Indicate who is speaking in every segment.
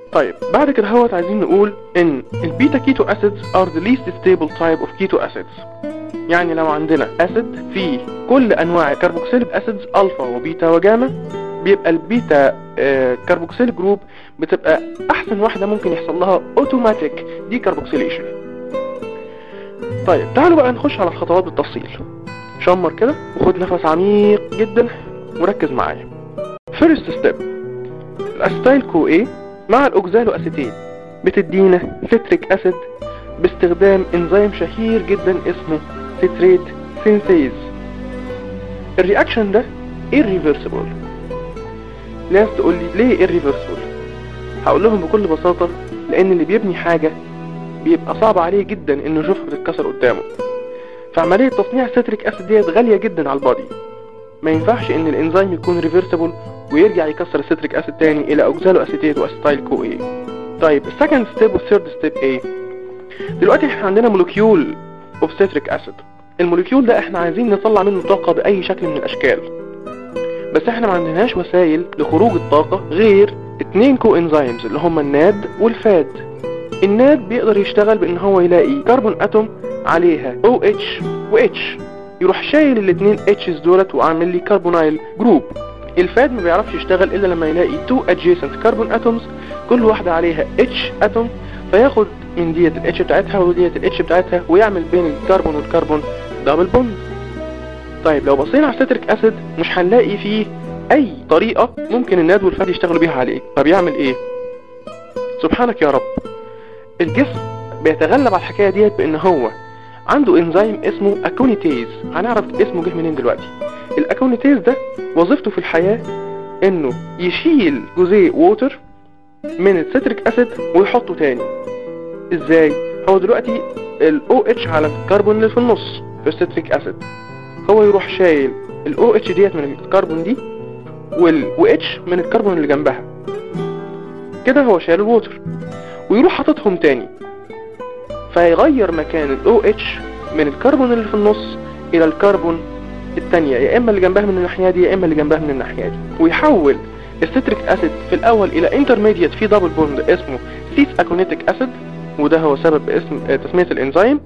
Speaker 1: طيب بعد كده هوت عايزين نقول ان البيتا كيتو اسيدز are the least stable type of keto acids يعني لو عندنا اسيد فيه كل انواع الكربوكسيليك اسيدز الفا وبيتا وجاما بيبقى البيتا آه كربوكسيل جروب بتبقى احسن واحده ممكن يحصل لها اوتوماتيك دي كربوكسيليشن طيب تعالوا بقى نخش على الخطوات بالتفصيل شمر كده وخد نفس عميق جدا وركز معايا فيرست ستيب الاسيتايل كو ايه مع الاوكزالو اسيتين بتدينا سيتريك اسيد باستخدام انزيم شهير جدا اسمه سيتريت سينثيز الرياكشن ده irreversible ناس تقول لي ليه irreversible هقول لهم بكل بساطة لان اللي بيبني حاجة بيبقى صعب عليه جدا انه يشوفها بتتكسر قدامه فعملية تصنيع السيتريك اسيد ديت غالية جدا على البادي ما ينفعش ان الانزيم يكون ريفرسبل ويرجع يكسر السيتريك اسيد تاني الى اوكزالو اسيتيت واسيتايل كو ايه طيب السكند ستيب والثيرد ستيب ايه دلوقتي احنا عندنا مولكيول اوف سيتريك اسيد المولكيول ده احنا عايزين نطلع منه طاقة باي شكل من الاشكال بس احنا ما عندناش وسائل لخروج الطاقة غير اتنين كو انزيمز اللي هما الناد والفاد الناد بيقدر يشتغل بان هو يلاقي كربون اتوم عليها OH و H يروح شايل الاتنين H's دولت وعامل لي كربونايل جروب الفاد ما بيعرفش يشتغل الا لما يلاقي two adjacent carbon atoms كل واحدة عليها H اتوم فياخد من ديت ال H بتاعتها وديت ال H بتاعتها ويعمل بين الكربون والكربون دبل بوند طيب لو بصينا على السيتريك اسيد مش هنلاقي فيه اي طريقة ممكن الناد والفاد يشتغلوا بيها عليه فبيعمل ايه سبحانك يا رب الجسم بيتغلب على الحكاية ديت بان هو عنده انزيم اسمه اكونيتيز هنعرف اسمه جه منين دلوقتي الاكونيتيز ده وظيفته في الحياة انه يشيل جزيء ووتر من السيتريك اسيد ويحطه تاني ازاي هو دلوقتي ال OH على الكربون اللي في النص في السيتريك اسيد هو يروح شايل ال OH ديت من الكربون دي وال OH من الكربون اللي جنبها كده هو شايل الووتر ويروح حاططهم تاني فيغير مكان ال OH من الكربون اللي في النص الى الكربون التانية يا اما اللي جنبها من الناحية دي يا اما اللي جنبها من الناحية دي ويحول الستريك اسيد في الاول الى انترميديت في دبل بوند اسمه سيس اكونيتيك اسيد وده هو سبب اسم آه، تسمية الانزيم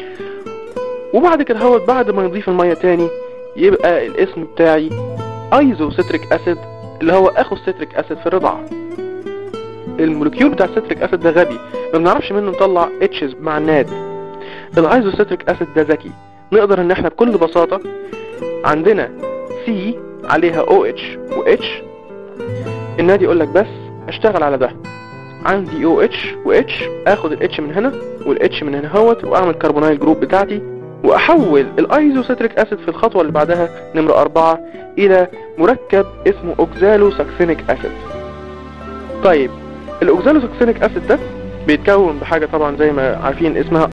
Speaker 1: وبعد كده هو بعد ما يضيف المية تاني يبقى الاسم بتاعي ايزو ستريك اسيد اللي هو اخو الستريك اسيد في الرضاعة المولكيول بتاع الستريك اسيد ده غبي ما بنعرفش منه نطلع اتشز مع الناد الايزو ستريك اسيد ده ذكي نقدر ان احنا بكل بساطة عندنا سي عليها او اتش و اتش النادي يقول لك بس اشتغل على ده عندي او اتش و اتش اخد الاتش من هنا والاتش من هنا هوت واعمل كربونايل جروب بتاعتي واحول الايزوستريك اسيد في الخطوة اللي بعدها نمرة اربعة الى مركب اسمه اوكزالو ساكسينيك اسيد طيب الاوكزالو ساكسينيك اسيد ده بيتكون بحاجة طبعا زي ما عارفين اسمها